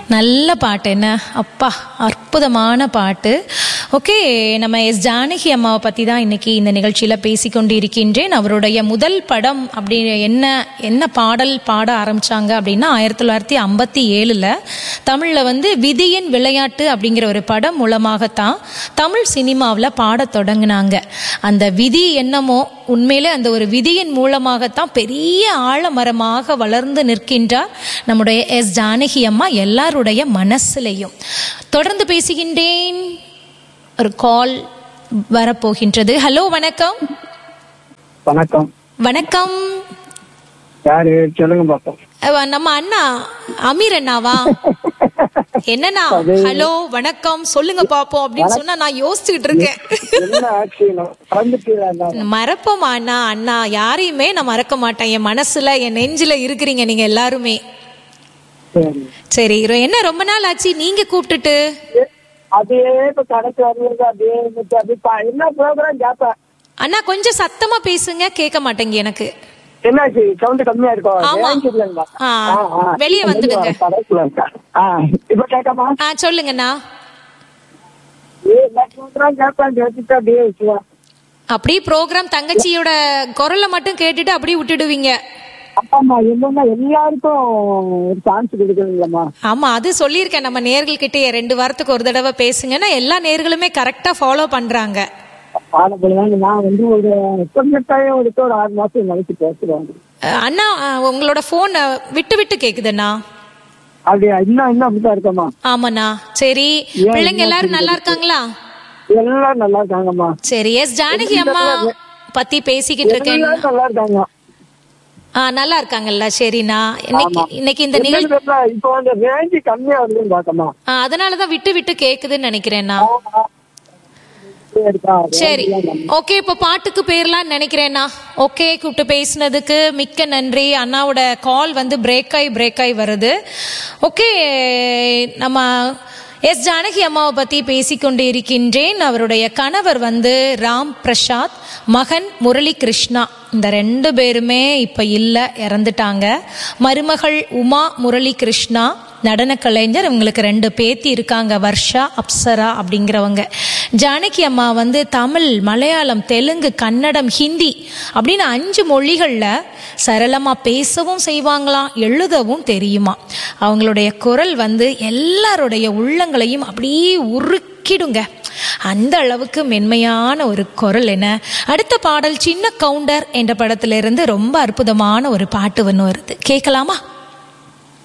நல்ல பாட்டு என்ன அப்பா அற்புதமான பாட்டு ஓகே நம்ம எஸ் ஜானகி அம்மாவை பற்றி தான் இன்னைக்கு இந்த நிகழ்ச்சியில் பேசிக்கொண்டு இருக்கின்றேன் அவருடைய முதல் படம் அப்படி என்ன என்ன பாடல் பாட ஆரம்பிச்சாங்க அப்படின்னா ஆயிரத்தி தொள்ளாயிரத்தி ஐம்பத்தி ஏழில் தமிழில் வந்து விதியின் விளையாட்டு அப்படிங்கிற ஒரு படம் மூலமாகத்தான் தமிழ் சினிமாவில் பாடத் தொடங்கினாங்க அந்த விதி என்னமோ உண்மையிலே அந்த ஒரு விதியின் மூலமாகத்தான் பெரிய ஆழமரமாக வளர்ந்து நிற்கின்றார் நம்முடைய எஸ் ஜானகி அம்மா எல்லாருடைய மனசுலையும் தொடர்ந்து பேசுகின்றேன் ஒரு கால் வரப்போகின்றது ஹலோ வணக்கம் வணக்கம் வணக்கம் யாரு சொல்லுங்க பாப்போம் அஹ் நம்ம அண்ணா அமீர் அண்ணாவா என்னண்ணா ஹலோ வணக்கம் சொல்லுங்க பாப்போம் அப்படின்னு சொன்னா நான் யோசிச்சுக்கிட்டு இருக்கேன் என்ன ஆச்சு மறந்துட்டீங்களா மறப்போமா அண்ணா அண்ணா யாரையுமே நான் மறக்க மாட்டேன் என் மனசுல என் நெஞ்சில இருக்கிறீங்க நீங்க எல்லாருமே சரி சரி ரொ- என்ன ரொம்ப நாள் ஆச்சு நீங்க கூப்பிட்டுட்டு அதே இப்ப கடைசி வருவது அதே இருந்துச்சு. அப்படியே பா- என்ன ப்ரோக்ராம் கேப்பேன் அண்ணா கொஞ்சம் சத்தமா பேசுங்க கேட்க மாட்டேங்க எனக்கு என்னாச்சு சவுண்ட் கம்மியா இருக்கும் ஆமா. range இல்லைங்களா? ஆ, ஆ, ஆ. வெளிய வந்துடுங்க. கடைசில இருக்கேன். ஆ, இப்ப கேட்காமா ஆ சொல்லுங்கண்ணா ஏ ப்ரோக்ராம் கேட்பேன் கேட்டுட்டு அப்படியே வச்சுவேன் அப்படியே ப்ரோக்ராம் தங்கச்சியோட குரலை மட்டும் கேட்டுட்டு அப்படியே விட்டுடுவீங்க ஆமா என்னன்னா எல்லாருக்கும் ஒரு சான்ஸ் கொடுக்குறீங்களம்மா ஆமா அது சொல்லியிருக்கேன் நம்ம நேர்கள்கிட்டயே ரெண்டு வாரத்துக்கு ஒரு தடவை பேசுங்கன்னா எல்லா நேர்களுமே கரெக்டா ஃபாலோ பண்றாங்க பாடப்படுவாங்க நான் வந்து ஒரு கொஞ்சம் டைம் எடுத்து ஒரு ஆறு மாசம் கழிச்சு பேசுறேன் அஹ், அண்ணா அஹ், உங்களோட போன் விட்டு விட்டு கேக்குதுண்ணா அப்படியா இன்னும் இன்னும் அப்படிதான் இருக்கமா ஆமாண்ணா சரி ஏன் பிள்ளைங்க என்ன எல்லாரும் நல்லா இருக்காங்களா எல்லாம் நல்லா இருக்காங்கம்மா சரி எஸ் ஜானகி அம்மா பத்தி பேசிக்கிட்டு இருக்கேன் எல்லாரும் நல்லா இருக்காங்க ஆ நல்லா இருக்காங்கல்ல சரிண்ணா இன்னைக்கு இன்னைக்கு இந்த நிகழ்ச்சி என்னன்னு தெரியல, இப்போ அந்த ரேஞ்ச் கம்மியா வருதுன்னு பாக்கமா ஆ, அதனாலதான் விட்டு விட்டு கேக்குதுன்னு நினைக்கிறேன்னா சரி ஓகே இப்போ பாட்டுக்கு போயிடலாம்னு நினைக்கிறேன்னா ஓகே கூப்பிட்டு பேசினதுக்கு மிக்க நன்றி அண்ணாவோட கால் வந்து பிரேக் ஆகி பிரேக் ஆகி வருது ஓகே நம்ம எஸ் ஜானகி அம்மாவை பற்றி பேசிக்கொண்டு இருக்கின்றேன் அவருடைய கணவர் வந்து ராம் பிரசாத் மகன் முரளி கிருஷ்ணா இந்த ரெண்டு பேருமே இப்போ இல்லை இறந்துட்டாங்க மருமகள் உமா முரளி கிருஷ்ணா நடன கலைஞர் இவங்களுக்கு ரெண்டு பேத்தி இருக்காங்க வர்ஷா அப்சரா அப்படிங்கிறவங்க ஜானகி அம்மா வந்து தமிழ் மலையாளம் தெலுங்கு கன்னடம் ஹிந்தி அப்படின்னு அஞ்சு மொழிகளில் சரளமாக பேசவும் செய்வாங்களாம் எழுதவும் தெரியுமா அவங்களுடைய குரல் வந்து எல்லாருடைய உள்ளங்களையும் அப்படியே உருக்கிடுங்க அந்த அளவுக்கு மென்மையான ஒரு குரல் என்ன அடுத்த பாடல் சின்ன கவுண்டர் என்ற படத்திலிருந்து ரொம்ப அற்புதமான ஒரு பாட்டு ஒன்று வருது கேட்கலாமா